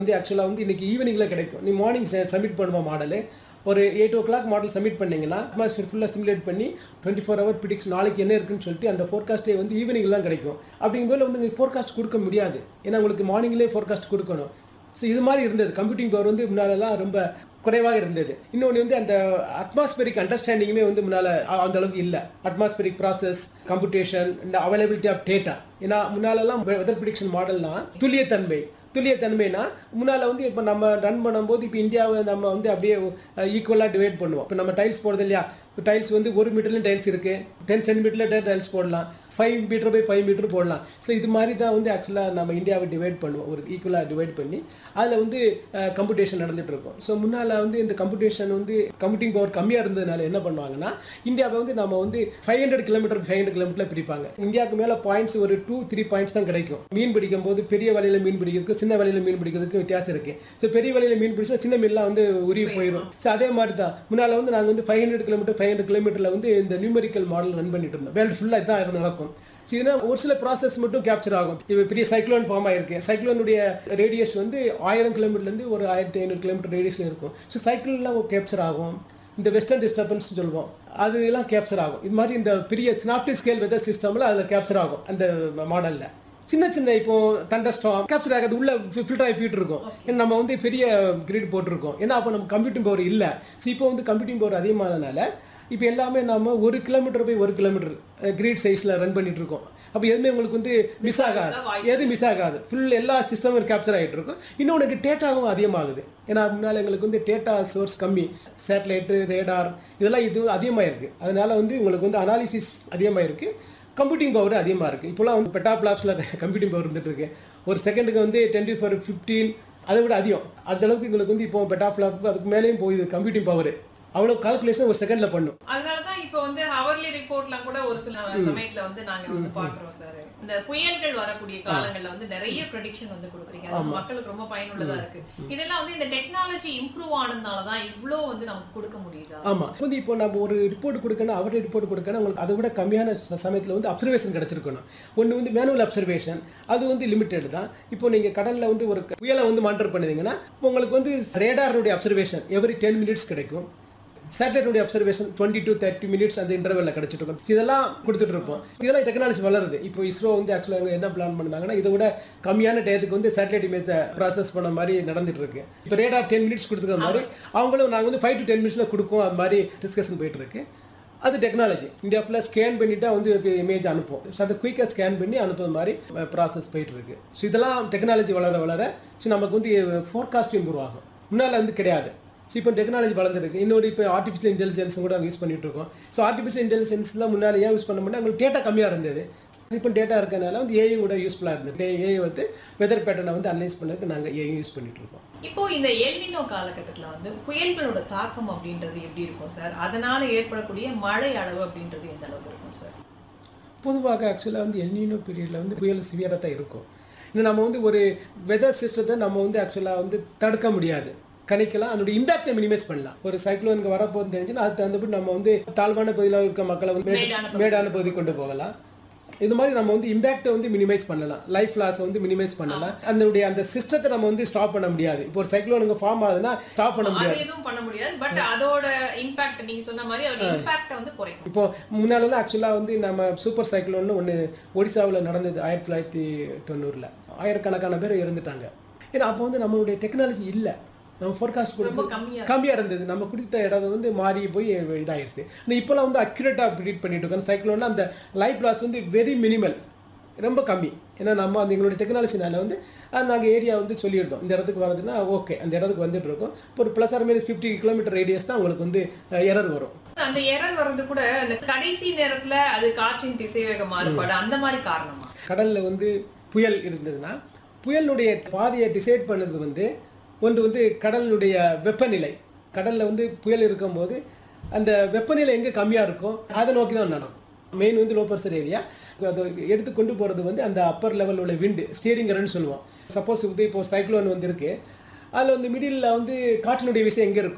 வந்து ஆக்சுவலாக வந்து இன்னைக்கு ஈவினிங்கில் கிடைக்கும் நீ மார்னிங் சப்மிட் பண்ணுவோம் மாடலு ஒரு eight o'clock model submit பண்ணீங்கன்னா அட்மாஸ்பியர் ஃபுல்லாக சிமுலேட் பண்ணி டுவெண்ட்டி ஃபோர் ஹவர் ப்ரிடிக்ஸ் நாளைக்கு என்ன இருக்குன்னு சொல்லிட்டு அந்த ஃபோர்காஸ்ட்டே வந்து ஈவினிங் தான் கிடைக்கும் அப்படிங்கும்போது வந்து நீங்கள் ஃபோர்காஸ்ட் கொடுக்க முடியாது ஏன்னா உங்களுக்கு மார்னிங்லேயே ஃபோர்காஸ்ட் கொடுக்கணும் ஸோ இது மாதிரி இருந்தது கம்ப்யூட்டிங் பவர் வந்து முன்னாலெல்லாம் ரொம்ப குறைவாக இருந்தது இன்னொன்று வந்து அந்த அட்மாஸ்பரிக் அண்டர்ஸ்டாண்டிங்குமே வந்து முன்னால் அந்த அளவுக்கு இல்லை அட்மாஸ்பரிக் ப்ராசஸ் கம்ப்யூட்டேஷன் இந்த அவைலபிலிட்டி ஆஃப் டேட்டா ஏன்னா முன்னாலெல்லாம் வெதர் ப்ரிடிக்ஷன் மாடல்னால் துல்லியத்தன்மை துல்லியத்தன்மைனா முன்னால் வந்து இப்போ நம்ம ரன் பண்ணும்போது இப்போ இந்தியாவை நம்ம வந்து அப்படியே ஈக்குவலாக டிவைட் பண்ணுவோம் இப்போ நம்ம டைல்ஸ் போடுறது இல்லையா இப்போ டைல்ஸ் வந்து ஒரு மீட்டர்லையும் டைல்ஸ் இருக்குது டென் சென்டிமீட்டரில் டைல்ஸ் போடலாம் five metre by five metre போடலாம் ஸோ இது மாதிரி தான் வந்து ஆக்சுவலாக நம்ம இந்தியாவை டிவைட் பண்ணுவோம் ஒரு ஈக்குவலாக டிவைட் பண்ணி அதில் வந்து கம்ப்யூட்டேஷன் நடந்துட்டு இருக்கும் ஸோ முன்னால் வந்து இந்த கம்ப்யூட்டேஷன் வந்து கம்ப்யூட்டிங் பவர் கம்மியாக இருந்ததுனால என்ன பண்ணுவாங்கன்னா இந்தியாவை வந்து நம்ம வந்து five hundred kilometre five hundred kilometre பிரிப்பாங்க இந்தியாவுக்கு மேலே பாயிண்ட்ஸ் ஒரு டூ த்ரீ பாயிண்ட்ஸ் தான் கிடைக்கும் மீன் பிடிக்கும் போது பெரிய வலையில் மீன் பிடிக்கிறதுக்கு சின்ன வலையில் மீன் பிடிக்கிறதுக்கு வித்தியாசம் இருக்குது ஸோ பெரிய வலையில் மீன் பிடிச்சா சின்ன மீன்லாம் வந்து உருவி போயிடும் ஸோ அதே மாதிரி தான் முன்னால் வந்து நாங்கள் வந்து five hundred kilometre five hundred கிலோமீட்டரில் வந்து இந்த நியூமெரிக்கல் மாடல் ரன் பண்ணிட்டு இருந்தோம் வேர்ல்டு ஃபுல்லாக இதான் இருந்து நடக்கும் ஸோ இதுனா ஒரு சில ப்ராசஸ் மட்டும் கேப்சர் ஆகும் இப்போ பெரிய சைக்ளோன் ஃபார்ம் ஆயிருக்கு சைக்ளோனுடைய ரேடியஸ் வந்து ஆயிரம் கிலோமீட்டர்லேருந்து ஒரு ஆயிரத்தி ஐநூறு கிலோமீட்டர் ரேடியஸில் இருக்கும் ஸோ சைக்கிள்லாம் கேப்சர் ஆகும் இந்த வெஸ்டர்ன் டிஸ்டர்பன்ஸ் சொல்லுவோம் அது எல்லாம் கேப்சர் ஆகும் இது மாதிரி இந்த பெரிய ஸ்னாப்டி ஸ்கேல் வெதர் சிஸ்டமில் அதில் கேப்சர் ஆகும் அந்த மாடலில் சின்ன சின்ன இப்போ தண்டஸ்டாம் கேப்சர் ஆகிறது உள்ள ஃபில்டர் ஆகி போயிட்டு இருக்கும் ஏன்னா நம்ம வந்து பெரிய கிரீட் போட்டிருக்கோம் ஏன்னா அப்போ நம்ம கம்ப்யூட்டிங் பவர் இல்லை ஸோ இப்போ வந்து கம்ப்யூட்டிங் பவர் அதிகமானதுனால இப்போ எல்லாமே நம்ம ஒரு கிலோமீட்டர் போய் ஒரு கிலோமீட்டர் கிரீட் சைஸில் ரன் பண்ணிட்டு இருக்கோம் அப்போ எதுவுமே உங்களுக்கு வந்து மிஸ் ஆகாது எது மிஸ் ஆகாது ஃபுல் எல்லா சிஸ்டமும் கேப்சர் ஆகிட்டு இருக்கும் இன்னொன்று டேட்டாவும் அதிகமாகுது ஏன்னா முன்னால் எங்களுக்கு வந்து டேட்டா சோர்ஸ் கம்மி சேட்டலைட்டு ரேடார் இதெல்லாம் இது அதிகமாக இருக்குது அதனால வந்து உங்களுக்கு வந்து அனாலிசிஸ் அதிகமாக இருக்குது கம்ப்யூட்டிங் பவர் அதிகமாக இருக்குது இப்போலாம் வந்து பெட்டா பிளாப்ஸில் கம்ப்யூட்டிங் பவர் இருந்துட்டு இருக்கு ஒரு செகண்டுக்கு வந்து டுவெண்ட்டி ஃபோர் ஃபிஃப்டீன் அதை விட அதிகம் அந்த அளவுக்கு எங்களுக்கு வந்து இப்போ பெட்டா ஃபிளாப் அதுக்கு மேலேயும் போகுது கம்ப்யூட்டிங் பவர் அவ்வளோ கால்குலேஷன் ஒரு செகண்ட்ல பண்ணும் அதனாலதான் இப்போ வந்து ஹவர்லி ரிப்போர்ட்லாம் கூட ஒரு சில சமயத்துல வந்து நாங்க வந்து பாக்குறோம் சார் இந்த புயல்கள் வரக்கூடிய காலங்கள்ல வந்து நிறைய ப்ரெடிக்ஷன் வந்து கொடுக்குறீங்க அது வந்து மக்களுக்கு ரொம்ப பயனுள்ளதா இருக்கு இதெல்லாம் வந்து இந்த டெக்னாலஜி இம்ப்ரூவ் ஆனதுனால தான் இவ்ளோ வந்து நமக்கு கொடுக்க முடியுதா ஆமா வந்து இப்போ நம்ம ஒரு ரிப்போர்ட் கொடுக்கணும் அவருடைய ரிப்போர்ட் கொடுக்கணும் உங்களுக்கு அதை விட கம்மியான ச- சமயத்துல வந்து அப்சர்வேஷன் கிடைச்சிருக்கணும் ஒன்று வந்து மேனுவல் அப்சர்வேஷன் அது வந்து லிமிட்டெட் தான் இப்போ நீங்க கடல்ல வந்து ஒரு புயலை வந்து மானிட்டர் பண்ணுவீங்கன்னா உங்களுக்கு வந்து ரேடாருடைய அப்சர்வேஷன் எவ்ரி டென் மினிட்ஸ் கிடைக்கும் சேட்டலைட்டுடைய observation twenty to thirty minutes அந்த இன்டர்வெல்ல கிடைச்சிட்டு இருக்கும் இதெல்லாம் கொடுத்துட்டு இருப்போம் இதெல்லாம் டெக்னாலஜி வளருது இப்போ இஸ்ரோ வந்து ஆக்சுவலாக என்ன பிளான் பண்ணாங்கன்னா இதை விட கம்மியான டயத்துக்கு வந்து சேட்டலைட் இமேஜை ப்ராசஸ் பண்ண மாதிரி நடந்துட்டு இருக்கு இப்போ ரேடார் டென் மினிட்ஸ் கொடுத்துக்கிற மாதிரி அவங்களும் நாங்கள் வந்து ஃபைவ் டு டென் மினிட்ஸில் கொடுப்போம் அது மாதிரி டிஸ்கஷன் போயிட்டு இருக்கு அது டெக்னாலஜி இந்தியா ஃபுல்லாக ஸ்கேன் பண்ணிட்டா வந்து இமேஜ் அனுப்பும் ஸோ அதை குயிக்காக ஸ்கேன் பண்ணி அனுப்புற மாதிரி ப்ராசஸ் போயிட்டு இருக்கு ஸோ இதெல்லாம் டெக்னாலஜி வளர வளர ஸோ நமக்கு வந்து ஃபோர்காஸ்ட் இம்ப்ரூவ் ஆகும் முன்னால் வந்து கிடையாது ஸோ இப்போ டெக்னாலஜி வளர்ந்துருக்கு இன்னொரு இப்போ ஆர்டிஃபிஷியல் இன்டெலிஜென்ஸ் கூட யூஸ் பண்ணிட்டு இருக்கோம் ஸோ ஆர்டிஃபிஷியல் இன்டெலிஜென்ஸ்லாம் முன்னாடி ஏன் யூஸ் பண்ண முடியாது உங்களுக்கு டேட்டா கம்மியாக இருந்தது இப்போ டேட்டா இருக்கனால வந்து ஏஐ கூட யூஸ்ஃபுல்லாக இருந்தது ஏஐ வந்து வெதர் பேட்டர்னை வந்து அனலைஸ் பண்ணதுக்கு நாங்கள் ஏஐ யூஸ் பண்ணிட்டு இருக்கோம் இப்போ இந்த எல்னினோ காலகட்டத்துல வந்து புயல்களோட தாக்கம் அப்படின்றது எப்படி இருக்கும் சார் அதனால ஏற்படக்கூடிய மழை அளவு அப்படின்றது எந்த அளவுக்கு இருக்கும் சார் பொதுவாக ஆக்சுவலாக வந்து எல்னினோ பீரியடில் வந்து புயல் சிவியராக தான் இருக்கும் இன்னும் நம்ம வந்து ஒரு வெதர் சிஸ்டத்தை நம்ம வந்து ஆக்சுவலாக வந்து தடுக்க முடியாது கணிக்கலாம் அதனுடைய இம்பாக்டை மினிமைஸ் பண்ணலாம் ஒரு சைக்ளோனுக்கு வரப்போகுது தெரிஞ்சுன்னா அது தகுந்தபடி நம்ம வந்து தாழ்வான பகுதியில் இருக்க மக்களை வந்து மேடான மேடு- மேடான பகுதி கொண்டு போகலாம் இது மாதிரி நம்ம வந்து இம்பாக்டை வந்து மினிமைஸ் பண்ணலாம் லைஃப் லாஸை வந்து மினிமைஸ் பண்ணலாம் அதனுடைய அந்த சிஸ்டத்தை நம்ம வந்து ஸ்டாப் பண்ண முடியாது இப்போ ஒரு சைக்ளோனுக்கு ஃபார்ம் ஆகுதுன்னா ஸ்டாப் பண்ண முடியாது அது எதுவும் பண்ண முடியாது பட் அதோட இம்பாக்ட் நீங்க சொன்ன மாதிரி அதோட இம்பாக்ட வந்து குறைக்கும் இப்போ முன்னாலலாம் ஆக்சுவலாக வந்து நம்ம சூப்பர் சைக்ளோன்னு ஒன்று ஒடிசாவில் நடந்தது ஆயிரத்தி தொள்ளாயிரத்தி தொண்ணூறில் ஆயிரக்கணக்கான பேர் இறந்துட்டாங்க ஏன்னா அப்போ வந்து நம்மளுடைய டெக்னாலஜி இல்லை நம்ம ஃபோர்காஸ்ட் ரொம்ப கொடுத்து கம்மியா கம்மியாக இருந்தது நம்ம கொடுத்த இடம் வந்து மாறி போய் இதாகிடுச்சு ஆனால் இப்போலாம் வந்து அக்யூரேட்டாக ப்ரிடிக்ட் பண்ணிட்டு இருக்கோம் சைக்ளோன்னா அந்த லைஃப் லாஸ் வந்து வெரி மினிமல் ரொம்ப கம்மி ஏன்னா நம்ம அந்த எங்களுடைய டெக்னாலஜினால வந்து நாங்கள் ஏரியா வந்து சொல்லியிருந்தோம் இந்த இடத்துக்கு வரதுன்னா ஓகே அந்த இடத்துக்கு வந்துட்டு இருக்கோம் இப்போ ஒரு plus or minus fifty kilometre radius தான் உங்களுக்கு வந்து எரர் வரும் அந்த எரர் வர்றது கூட அந்த கடைசி நேரத்துல அது காற்றின் திசைவேக மாறுபாடு அந்த மாதிரி காரணமா கடலில் வந்து புயல் இருந்ததுன்னா புயலுடைய பாதையை டிசைட் பண்ணுறது வந்து ஒன்று வந்து கடலினுடைய வெப்பநிலை கடலில் வந்து புயல் இருக்கும்போது அந்த வெப்பநிலை எங்கே கம்மியாக இருக்கோ அதை நோக்கி தான் நடக்கும் மெயின் வந்து லோ ப்ரெஷர் ஏரியா அதை எடுத்து கொண்டு போகிறது வந்து அந்த அப்பர் லெவலில் உள்ள விண்டு ஸ்டியரிங் ரன்னு சொல்லுவோம் சப்போஸ் வந்து இப்போ சைக்ளோன் வந்து இருக்கு அதில் வந்து மிடில் வந்து காற்றினுடைய விஷயம் எங்கே இருக்கோ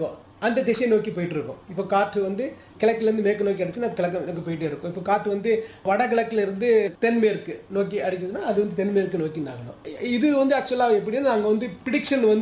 அந்த திசையை நோக்கி போயிட்டு இருக்கும் இப்போ காற்று வந்து கிழக்குலேருந்து மேற்கு நோக்கி அடிச்சுன்னா கிழக்கு நோக்கி போயிட்டே இருக்கும் இப்போ காற்று வந்து வடகிழக்குல இருந்து தென்மேற்கு நோக்கி அடிச்சதுன்னா அது வந்து தென்மேற்கு நோக்கி நகரும் இது வந்து ஆக்சுவலாக எப்படின்னா நாங்கள் வந்து ப்ரிடிக்ஷன் வந்து